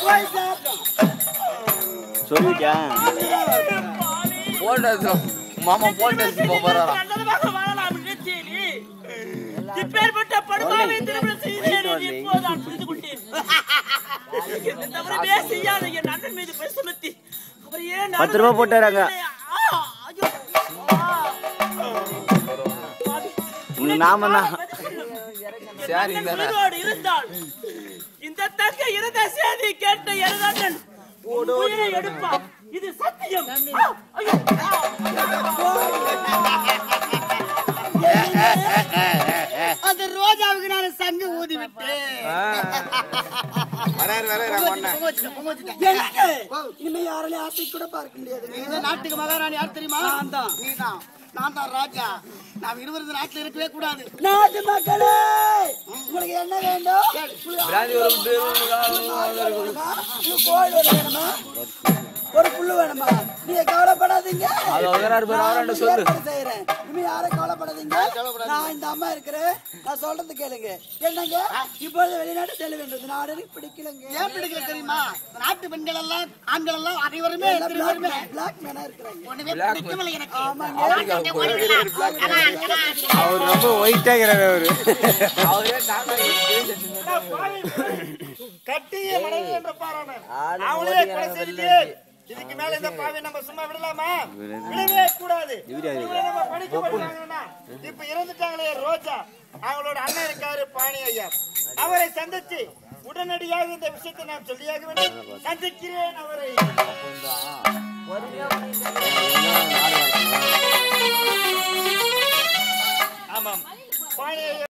போய் சாப்பிட்டோம் சொல்லிட்டியா போட்டோ எடுத்து மாமா போட்டோ எடுத்து போக போறாராம் நல்லதாக வாழலாம் நினைத்தே நீ. இப்பேற்பட்ட படுபாவை திருமணம் செய்தேன் என்று இப்போதுதான் புரிந்து கொண்டேன். என்னை தவறவே செய்யாத என் அண்ணன் மீது பழி சுமத்தி, அவர் ஏன் நான் பத்து ரூபா போட்டாராங்க. ஆ, ஐயோ, ஆ. உங்க நாம தான் சரி, என் இந்தாண்ணா. உயிரோடு இருந்தால் இந்த தங்க இருந்த செய்தி கேட்ட எனது அண்ணன் உன் உயிரை எடுப்பான் இது சத்தியம் ஆ, ஐயோ, அந்த ரோஜாவுக்கு நான் சங்கு ஊதி விட்டேன் வராரு வராரு அண்ணா எனக்கு இனிமே யாராலையும் ஆசை கூட பார்க்க முடியாது இந்த நாட்டுக்கு மகாராணி யார் தெரியுமா நான் தான் நீதான் நான் தான் ராஜா நாம் இருவர் இந்த நாட்டுல இருக்கவே கூடாது நாட்டு மக்களே உங்களுக்கு என்ன வேண்டும் பிராந்தி ஒரு பேர் வேணுமா? உங்களுக்கு கோயில் ஒரு வேணுமா ஒரு புல்லு வேணுமா நீங்க கவலைப்படாதீங்க அது வராரு பாரு, அவராண்ட சொல்லு. ஏற்பாடு செய்யறேன் இனிமே யாரும் கவலைப்படாதீங்க நான் இந்த அம்மா இருக்கிறேன் நான் சொல்றது கேளுங்க என்னங்க இப்பொழுது வெளிநாட்டு செல்ல வேண்டும் இந்த நாடு எனக்கு பிடிக்கலங்க ஏன் பிடிக்கல தெரியுமா நாட்டு பெண்கள் எல்லாம் ஆண்கள் எல்லாம் அனைவருமே பிளாக் மேனா இருக்கிறாங்க ஒண்ணுமே பிடிக்கவில்லை எனக்கு ஆமாங்க அவர் ரொம்ப ஒயிட்டாகிறாரு அவரு அவரே டாடா கட்டிய மனைவி என்ற பாரான ஆளு அவளே கொலை செய்துட்டு இதுக்கு மேல இந்த பாவை நம்ம சும்மா விடலாமா விடவே கூடாது இவரை நம்ம படிக்க மாட்டாங்கன்னா இப்ப இறந்துட்டாங்களே ரோஜா அவங்களோட அண்ணன் இருக்காரு பாணி ஐயா அவரை சந்திச்சு உடனடியாக இந்த விஷயத்தை நான் சொல்லியாக வேண்டும் சந்திக்கிறேன் அவரை ஆமாம் பாணி ஐயா